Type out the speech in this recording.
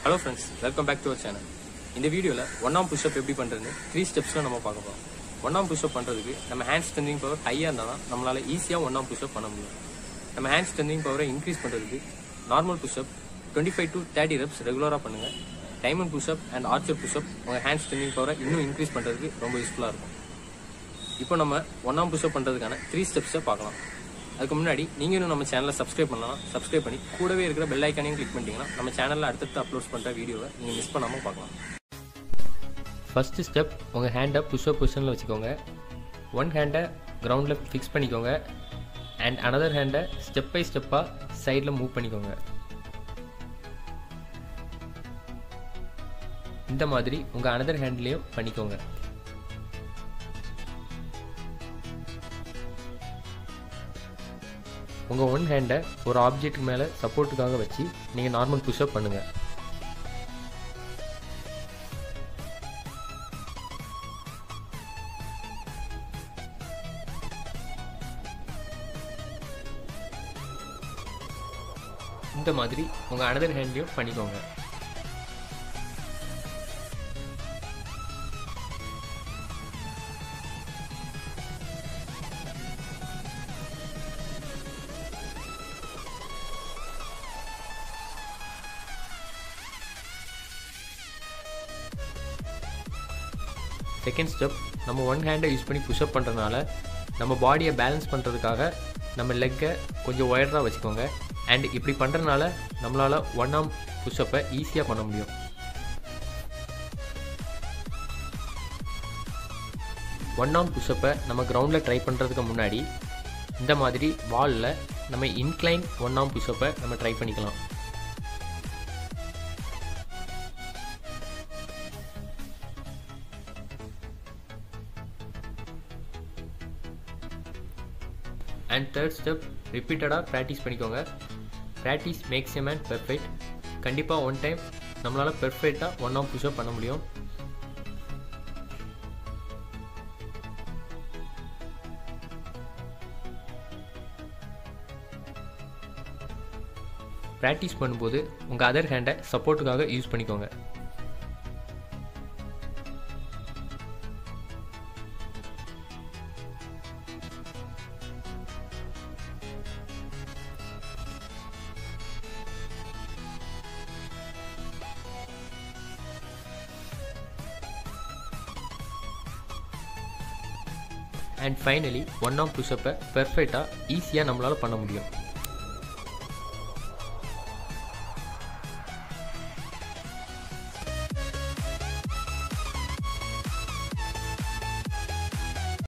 hello friends welcome back to our channel இந்த வீடியோவில் one ஆம் புஷ்அப் எப்படி பண்ணுறதுன்னு த்ரீ ஸ்டெப்ஸில் நம்ம பார்க்க போகிறோம் ஒன் ஆம் புஷ்அப் பண்ணுறதுக்கு நம்ம ஹேண்ட் ஸ்ட்ரென்திங் பவர் ஹையாக இருந்தால் தான் நம்மளால் ஈஸியாக ஒன் ஆம் புஷ்அப் பண்ண முடியும் நம்ம ஹேண்ட் ஸ்ட்ரென்திங் பவரை இன்க்ரீஸ் பண்ணுறதுக்கு normal pushup twenty five to thirty reps ரெகுலராக பண்ணுங்கள் diamond pushup and archer pushup உங்கள் ஹேண்ட் ஸ்ட்ரென்திங் பவரை இன்னும் இன்க்ரீஸ் பண்ணுறதுக்கு ரொம்ப யூஸ்ஃபுல்லாக இருக்கும் இப்போ நம்ம ஒன் ஆம் புஷ்அப் பண்ணுறதுக்கான த்ரீ ஸ்டெப்ஸை பார்க்கலாம் அதுக்கு முன்னாடி நீங்கள் இன்னும் நம்ம சேனலை சப்ஸ்கிரைப் பண்ணலாம் சப்ஸ்கிரைப் பண்ணி கூடவே இருக்கிற பெல் ஐக்கானையும் கிளிக் பண்ணிட்டீங்கன்னா நம்ம சேனலில் அடுத்தடுத்து அப்லோட் பண்ணுற வீடியோவை நீங்கள் மிஸ் பண்ணாமல் பார்க்கலாம் ஃபஸ்ட்டு ஸ்டெப் உங்கள் ஹேண்டை புஷ்அப் பொசிஷனில் வச்சுக்கோங்க ஒன் ஹேண்டை கிரவுண்டில் ஃபிக்ஸ் பண்ணிக்கோங்க அண்ட் அனதர் ஹேண்டை ஸ்டெப் பை ஸ்டெப்பாக சைடில் மூவ் பண்ணிக்கோங்க இந்த மாதிரி உங்கள் அனதர் ஹேண்ட்லேயும் பண்ணிக்கோங்க உங்கள் ஒன் ஹேண்டை ஒரு ஆப்ஜெக்ட் மேலே சப்போர்ட்டுக்காக வச்சு நீங்கள் நார்மல் புஷ்அப் பண்ணுங்கள் இந்த மாதிரி உங்கள் அனதர் ஹேண்ட்லையும் பண்ணிக்கோங்க செகண்ட் ஸ்டெப் நம்ம ஒன் ஹேண்டை யூஸ் பண்ணி புஷ்அப் பண்ணுறதுனால நம்ம பாடியை பேலன்ஸ் பண்ணுறதுக்காக நம்ம லெக்கை கொஞ்சம் ஒயர்டாக வச்சுக்கோங்க அண்ட் இப்படி பண்ணுறதுனால நம்மளால் ஒன் ஆம் புஷ்அப்பை ஈஸியாக பண்ண முடியும் ஒன் ஆம் புஷ்அப்பை நம்ம கிரவுண்டில் ட்ரை பண்ணுறதுக்கு முன்னாடி இந்த மாதிரி வாலில் நம்ம இன்க்ளைன் ஒன் ஆம் புஷ்அப்பை நம்ம ட்ரை பண்ணிக்கலாம் அண்ட் தேர்ட் ஸ்டெப் ரிப்பீட்டடாக ப்ராக்டிஸ் பண்ணிக்கோங்க practice makes a man perfect கண்டிப்பாக ஒன் டைம் நம்மளால் பெர்ஃபெக்டாக ஒன் ஆஃப் புஷ்அப் பண்ண முடியும் ப்ராக்டிஸ் பண்ணும்போது உங்கள் அதர் ஹேண்டை சப்போர்ட்டுக்காக யூஸ் பண்ணிக்கோங்க அண்ட் ஃபைனலி ஒன் ஆஃப் புஷ்அப்பை பெர்ஃபெக்டாக ஈஸியாக நம்மளால் பண்ண முடியும்